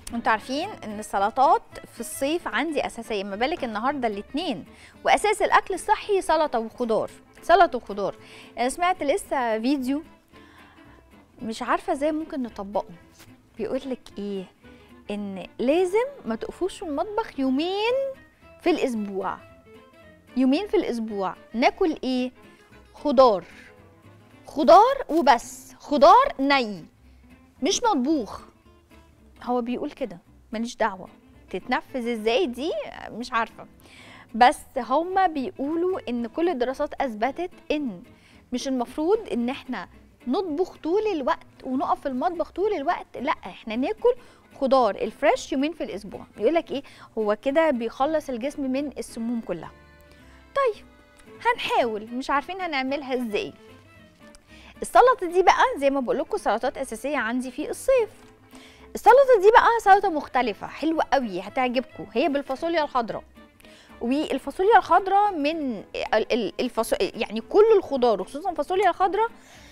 انتوا عارفين ان السلطات في الصيف عندي اساسيه ما بالك النهارده الاثنين واساس الاكل الصحي سلطه وخضار سلطه وخضار انا سمعت لسه فيديو مش عارفه ازاي ممكن نطبقه بيقول لك ايه ان لازم ما تقفوش في المطبخ يومين في الاسبوع يومين في الاسبوع ناكل ايه خضار خضار وبس خضار ني مش مطبوخ هو بيقول كده ماليش دعوه تتنفذ ازاي دي مش عارفه بس هما بيقولوا ان كل الدراسات اثبتت ان مش المفروض ان احنا نطبخ طول الوقت ونقف في المطبخ طول الوقت لا احنا ناكل خضار الفريش يومين في الاسبوع يقول لك ايه هو كده بيخلص الجسم من السموم كلها طيب هنحاول مش عارفين هنعملها ازاي السلطه دي بقى زي ما بقول لكم سلطات اساسيه عندي في الصيف السلطه دي بقى سلطه مختلفه حلوه قوي هتعجبكم هي بالفاصوليا الخضراء والفاصوليا الخضراء من ال- ال- الفاصو... يعني كل الخضار وخصوصا الفاصوليا الخضراء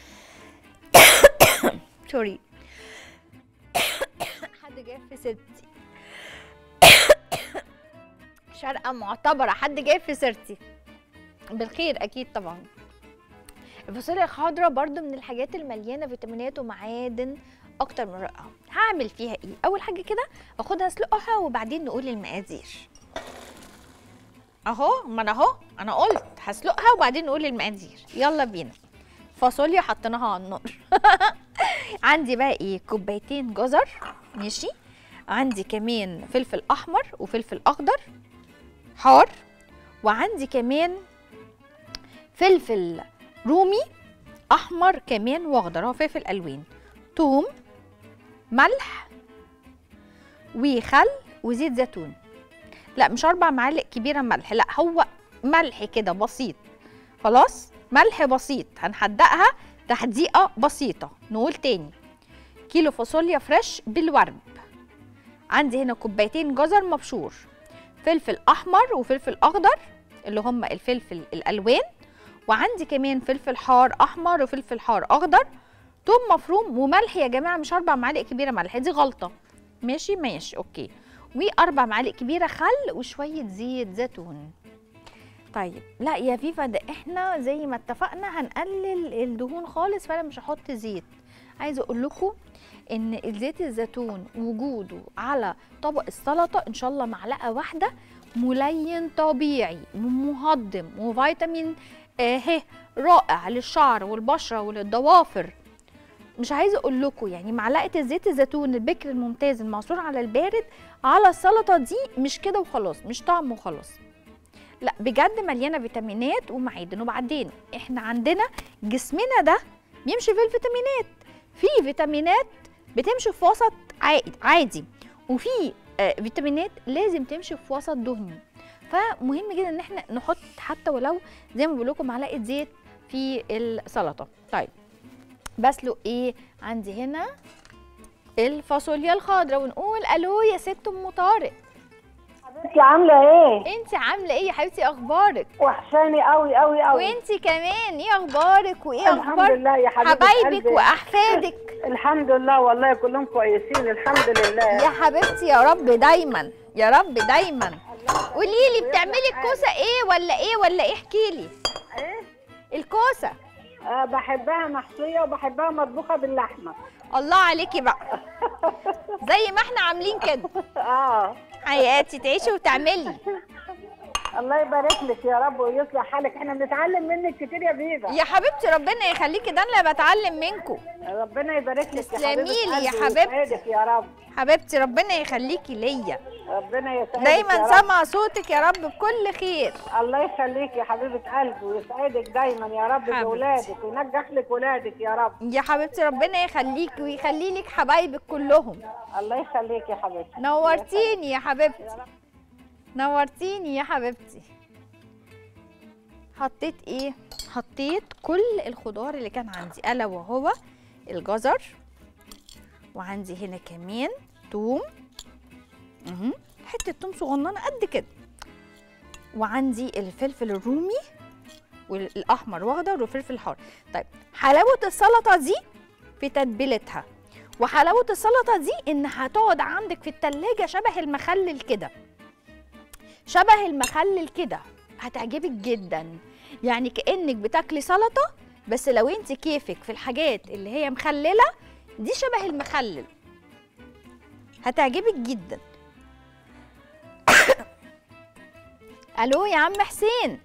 سوري حد جاي في سيرتي شرقة معتبرة حد جاي في سيرتي بالخير أكيد طبعا الفاصوليا الخضراء برضو من الحاجات المليانة فيتامينات ومعادن أكتر من رائعة هعمل فيها إيه؟ أول حاجة كده أخدها أسلقها وبعدين نقول المقادير اهو ما انا اهو انا قلت هسلقها وبعدين نقول المقادير يلا بينا فاصوليا حطيناها على النار عندي بقى ايه كوبايتين جزر ماشي عندي كمان فلفل احمر وفلفل اخضر حار وعندي كمان فلفل رومي احمر كمان واخضر هو فلفل الوان توم ملح وخل وزيت زيتون لا مش اربع معالق كبيره ملح لا هو ملح كده بسيط خلاص ملح بسيط هنحدقها تحديقه بسيطه نقول تاني كيلو فاصوليا فريش بالورب عندي هنا كوبايتين جزر مبشور فلفل احمر وفلفل اخضر اللي هم الفلفل الالوان وعندي كمان فلفل حار احمر وفلفل حار اخضر توم مفروم وملح يا جماعه مش اربع معالق كبيره ملح دي غلطه ماشي ماشي اوكي واربع معالق كبيره خل وشويه زيت زيتون طيب لا يا فيفا ده احنا زي ما اتفقنا هنقلل الدهون خالص فانا مش هحط زيت عايزه اقول لكم ان زيت الزيتون وجوده على طبق السلطه ان شاء الله معلقه واحده ملين طبيعي مهضم وفيتامين آه ه رائع للشعر والبشره وللضوافر مش عايزه اقول لكم يعني معلقه الزيت الزيتون البكر الممتاز المعصور على البارد على السلطه دي مش كده وخلاص مش طعم وخلاص لا بجد مليانه فيتامينات ومعادن وبعدين احنا عندنا جسمنا ده بيمشي في الفيتامينات في فيتامينات بتمشي في وسط عادي عادي وفي آه فيتامينات لازم تمشي في وسط دهني فمهم جدا ان احنا نحط حتى ولو زي ما بقول لكم معلقه زيت في السلطه طيب بسلق ايه عندي هنا الفاصوليا الخضراء ونقول الو يا ست ام طارق حبيبتي عامله ايه انت عامله ايه يا حبيبتي اخبارك وحشاني قوي قوي قوي وانت كمان ايه اخبارك وايه الحمد اخبار لله يا حبيبه حبايبك قلبي. واحفادك الحمد لله والله كلهم كويسين الحمد لله يا حبيبتي يا رب دايما يا رب دايما قولي لي بتعملي الكوسه ايه ولا ايه ولا ايه احكي لي ايه الكوسه آه بحبها محشيه وبحبها مطبوخه باللحمه الله عليكي بقى زي ما احنا عاملين كده اه حياتي تعيشي وتعملي الله يبارك لك يا رب ويصلح حالك احنا بنتعلم منك كتير يا بيبا يا حبيبتي ربنا يخليكي ده انا اللي بتعلم منكم ربنا يبارك لك يا تسلمي حبيبه لي يا قلبي حبيبتي. ويسعدك يا رب حبيبتي ربنا يخليكي ليا ربنا يسعدك يا دايما رب. سامعه صوتك يا رب بكل خير الله يخليك يا حبيبه قلبي ويسعدك دايما يا رب حبيبتي. باولادك وينجح لك ولادك يا رب يا حبيبتي ربنا يخليكي ويخلي لك حبايبك كلهم الله يخليك يا حبيبتي نورتيني يا حبيبتي نورتيني يا حبيبتي حطيت ايه حطيت كل الخضار اللي كان عندي الا وهو الجزر وعندي هنا كمان توم اهو حته توم صغننه قد كده وعندي الفلفل الرومي والاحمر واخضر وفلفل حار طيب حلاوه السلطه دي في تتبيلتها وحلاوه السلطه دي ان هتقعد عندك في التلاجة شبه المخلل كده شبه المخلل كده هتعجبك جدا يعني كانك بتاكلي سلطه بس لو انت كيفك في الحاجات اللي هي مخلله دي شبه المخلل هتعجبك جدا الو يا عم حسين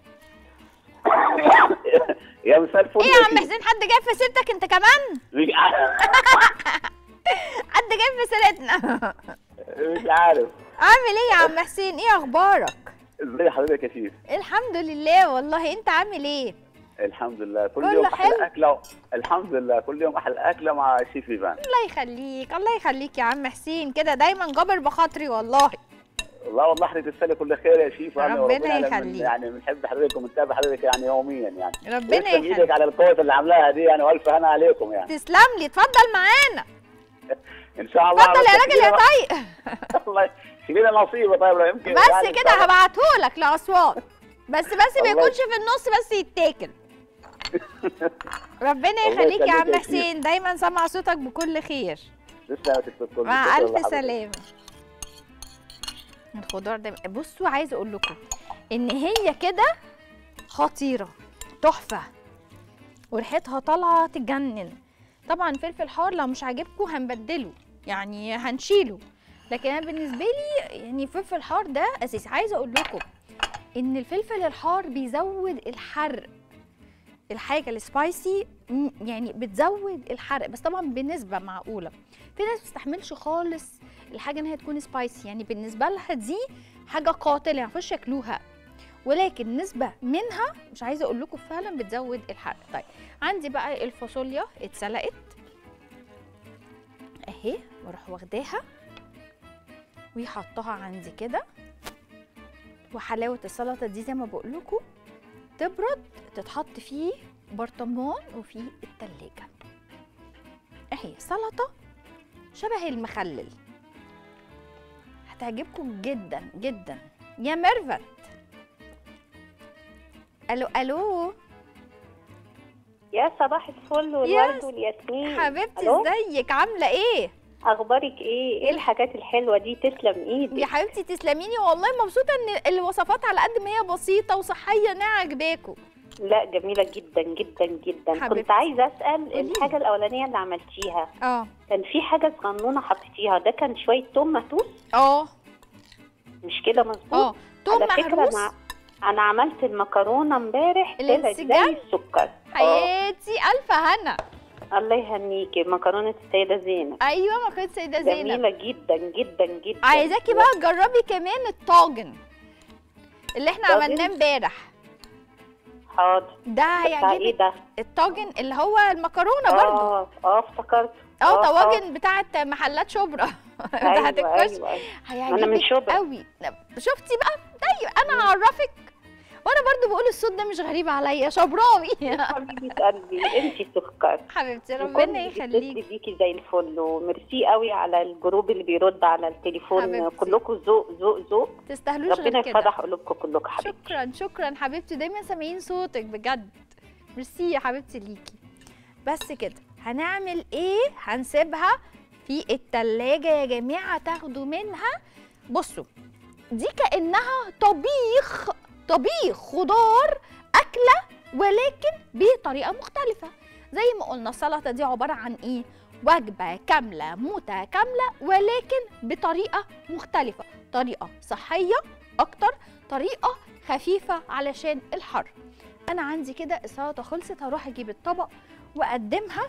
يا مساء الفل ايه يا عم حسين حد جايب في سيرتك انت كمان مش عارف حد جايب في سيرتنا مش عارف عامل ايه يا عم حسين ايه اخبارك ازاي حضرتك يا شيف الحمد لله والله انت عامل ايه الحمد لله كل كله يوم حلو؟ احلى اكله الحمد لله كل يوم احلى اكله مع شيف ايفان الله يخليك الله يخليك يا عم حسين كده دايما جابر بخاطري والله والله والله احنا تستاهلي كل خير يا شيف ربنا وربنا يعلم من- يخليك. يعني بنحب حضرتك وبنتابع حضرتك يعني يوميا يعني ربنا ويسلم ايدك يخليك على القوه اللي عاملاها دي يعني والف هنا عليكم يعني تسلم لي اتفضل معانا ان شاء الله اتفضل يا بس راجل يا شيلي- طيب الله شيلي لنا نصيبه طيب لو يمكن بس يعني كده هبعتهولك لاسوان بس بس ما الله يكونش في النص بس يتاكل ربنا الله يخليك يا يخليك عم يا حسين دايما سامع صوتك بكل خير تسلم يا ست الكل. مع شكراً الف لحضرتك. سلامه الخضار ده بصوا عايزه اقول لكم ان هي كده خطيره تحفه وريحتها طالعه تجنن طبعا فلفل حار لو مش عاجبكم هنبدله يعني هنشيله لكن انا بالنسبه لي يعني فلفل حار ده اساسي عايزه اقول لكم ان الفلفل الحار بيزود الحرق الحاجه السبايسي م- يعني بتزود الحرق بس طبعا بنسبه معقوله في ناس ما بتستحملش خالص الحاجه ان هي تكون سبايسي يعني بالنسبه لها دي حاجه قاتله يعني مفيش ياكلوها ولكن نسبه منها مش عايزه اقول لكم فعلا بتزود الحرق طيب عندي بقى الفاصوليا اتسلقت اهي واروح واخداها وحطها عندي كده وحلاوه السلطه دي زي ما بقول لكم تبرد تتحط فيه برطمان وفي التلاجة اهي سلطة شبه المخلل هتعجبكم جدا جدا يا ميرفت الو الو يا صباح الفل والورد والياسمين حبيبتي ألو؟ ازيك عامله ايه اخبارك ايه ايه الحاجات الحلوه دي تسلم ايدك يا حبيبتي تسلميني والله مبسوطه ان الوصفات على قد ما هي بسيطه وصحيه انها عجباكم لا جميله جدا جدا جدا حبيبتي. كنت عايزه اسال قوليلي. الحاجه الاولانيه اللي عملتيها اه كان في حاجه صغنونه حطيتيها ده كان شويه توم مهروس اه مش كده مظبوط اه توم على فكره مهروس انا انا عملت المكرونه امبارح طلعت الانسجام؟ زي السكر آه. حياتي الف هنا الله يهنيكي مكرونه السيده زينب ايوه ما كنت سيده زينب جميله جدا جدا جدا عايزاكي بقى تجربي كمان الطاجن اللي احنا طاجن؟ عملناه امبارح حاضر ده بتاع ايه هيعجبك ده الطاجن اللي هو المكرونه برضو اه اه افتكرت اه آه، طواجن بتاعت محلات شبرا بتاعت ايوه الكشك ايوه, أيوة. هيعجبك من شبرا. قوي شفتي بقى طيب انا هعرفك وانا برضو بقول الصوت ده مش غريب عليا شبراوي حبيبه قلبي انت سكر حبيبتي وكل ربنا اللي يخليكي بيتصل بيكي زي الفل وميرسي قوي على الجروب اللي بيرد على التليفون حبيبتي. كلكم ذوق ذوق ذوق تستاهلوش ربنا غير كده يفتح قلوبكم كلكم حبيبتي شكرا شكرا حبيبتي دايما سامعين صوتك بجد ميرسي يا حبيبتي ليكي بس كده هنعمل ايه هنسيبها في التلاجة يا جماعة تاخدوا منها بصوا دي كأنها طبيخ طبيخ خضار أكلة ولكن بطريقة مختلفة زي ما قلنا السلطة دي عبارة عن ايه وجبة كاملة متكاملة ولكن بطريقة مختلفة طريقة صحية أكتر طريقة خفيفة علشان الحر أنا عندي كده السلطة خلصت هروح أجيب الطبق وأقدمها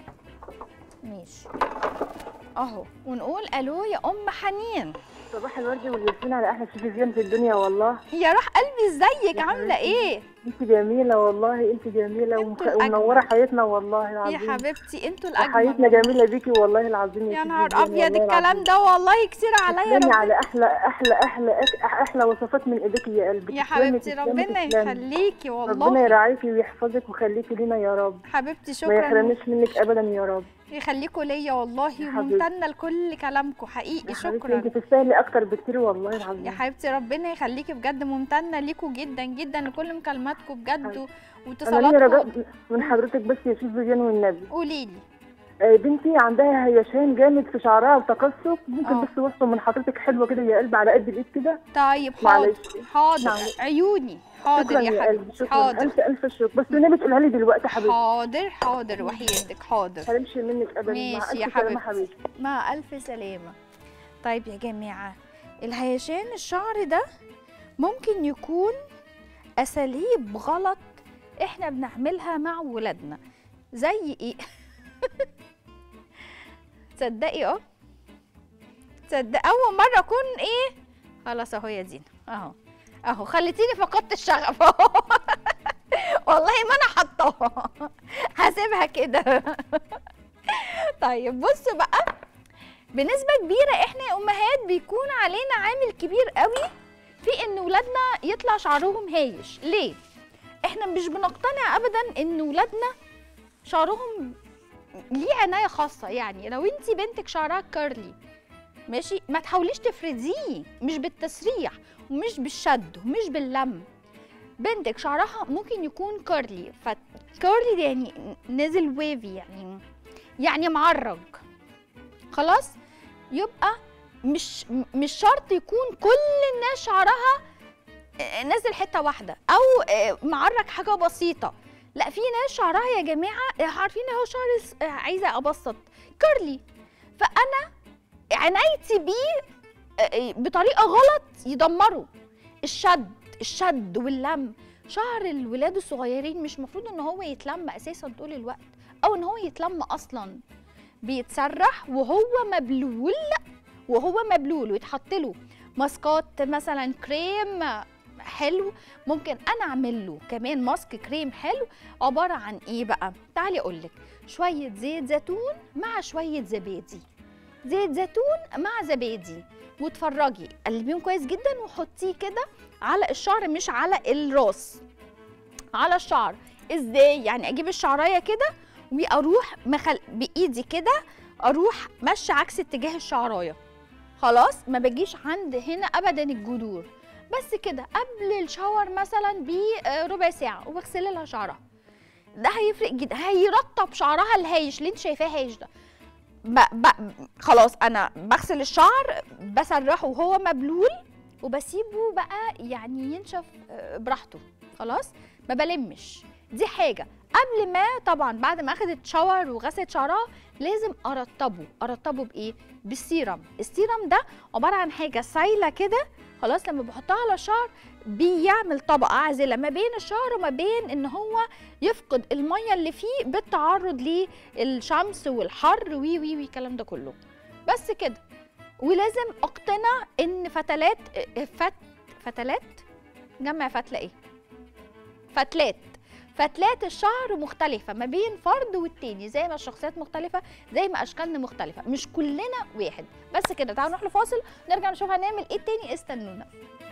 ماشي أهو ونقول ألو يا أم حنين صباح الورد والياسمين على احلى شيف زين في الدنيا والله يا روح قلبي ازيك يا عاملة حبيبتي. إيه انت جميله والله انت جميله انتوا ومخ- الأجمل. ومنوره حياتنا والله يا العظيم حبيبتي انتوا حياتنا الأجمل جميله بيكي والله العظيم يا شيف نهار زين أبيض والله الكلام العظيم. ده والله كتير عليا تسلمي ربنا على احلى احلى احلى أك- احلى وصفات من ايديك يا قلبي يا تسلمي، حبيبتي تسلمي، ربنا تسلمي. يخليكي ربنا والله يرعاكي ويحفظك ويخليكي لينا يا رب حبيبتي ما شكرا يحرمنيش منك ابدا يا رب يخليكوا ليا والله حبيبتي. وممتنة لكل كلامكم حقيقي يا حبيبتي شكرا انت تستاهلي اكتر بكتير والله يا العظيم حبيبتي ربنا يخليكي بجد ممتنه ليكوا جدا جدا لكل مكالماتكم بجد انا ليا واتصالاتكم رجاء من حضرتك بس يا شيف زين والنبي قولي لي آه، بنتي عندها هيشان جامد في شعرها وتقصف ممكن آه. بس وصفه من حضرتك حلوه كده يا قلب على قد الايد كده طيب حاضر معلش. حاضر معلش. عيوني حاضر شكرا يا يا حبيبي قلبي شكرا حاضر الف الف شكر بس النبي تقولها لي دلوقتي يا حبيبتي حاضر حاضر وحيدك حاضر هرمشي منك ابدا مع ماشي يا الف سلامه حبيبتي. حبيبتي مع ألف سلامة طيب يا جماعة الهيشان الشعر ده ممكن يكون أساليب غلط إحنا بنعملها مع ولادنا زي إيه؟ تصدقي اه تصدق أول مرة أكون إيه؟ خلاص أهو يا دينا أهو أهو خليتيني فقدت الشغف أهو والله ما أنا حطاها هسيبها كده طيب بصوا بقى بنسبة كبيرة احنا يا امهات بيكون علينا عامل كبير قوي في ان ولادنا يطلع شعرهم هايش ليه احنا مش بنقتنع ابدا ان ولادنا شعرهم ليه عناية خاصة يعني لو انت بنتك شعرها كيرلي ماشي ما تحاوليش تفرديه مش بالتسريح ومش بالشد ومش باللم بنتك شعرها ممكن يكون كيرلي فكيرلي ده يعني نزل ويفي يعني يعني معرج خلاص يبقى مش م- مش شرط يكون كل الناس شعرها آه، نازل حته واحده او آه، معرج حاجه بسيطه لا في ناس شعرها يا جماعه آه، عارفين هو شعر س- آه، عايزه ابسط كيرلي فانا عنايتي بيه آه، آه، بطريقه غلط يدمره الشد الشد واللم شعر الولاد الصغيرين مش مفروض ان هو يتلم اساسا طول الوقت او ان هو يتلم اصلا بيتسرح وهو مبلول وهو مبلول ويتحط له ماسكات مثلا كريم حلو ممكن انا اعمل له كمان ماسك كريم حلو عباره عن ايه بقى تعالي اقول لك شويه زيت زيتون مع شويه زبادي زيت زيتون مع زبادي وتفرجي قلبيهم كويس جدا وحطيه كده على الشعر مش على الراس على الشعر ازاي يعني اجيب الشعرايه كده واروح مخل... بايدي كده اروح ماشيه عكس اتجاه الشعرايه خلاص ما بجيش عند هنا ابدا الجذور بس كده قبل الشاور مثلا بربع ساعه واغسل لها شعرها ده هيفرق جدا هيرطب شعرها الهايش اللي انت شايفاه هايش ده ب... ب... خلاص انا بغسل الشعر بسرحه وهو مبلول وبسيبه بقى يعني ينشف آه، براحته خلاص ما بلمش دي حاجه قبل ما طبعا بعد ما اخدت شاور وغسلت شعرها لازم ارطبه ارطبه بايه بالسيرم السيرم ده عباره عن حاجه سايله كده خلاص لما بحطها على الشعر بيعمل طبقه عازله ما بين الشعر وما بين ان هو يفقد الميه اللي فيه بالتعرض للشمس والحر وي وي وي الكلام ده كله بس كده ولازم اقتنع ان فتلات فت فتلات جمع فتله ايه فتلات فتلات الشعر مختلفة ما بين فرد والتاني زي ما الشخصيات مختلفة زي ما أشكالنا مختلفة مش كلنا واحد بس كده تعالوا نروح لفاصل نرجع نشوف هنعمل ايه تاني استنونا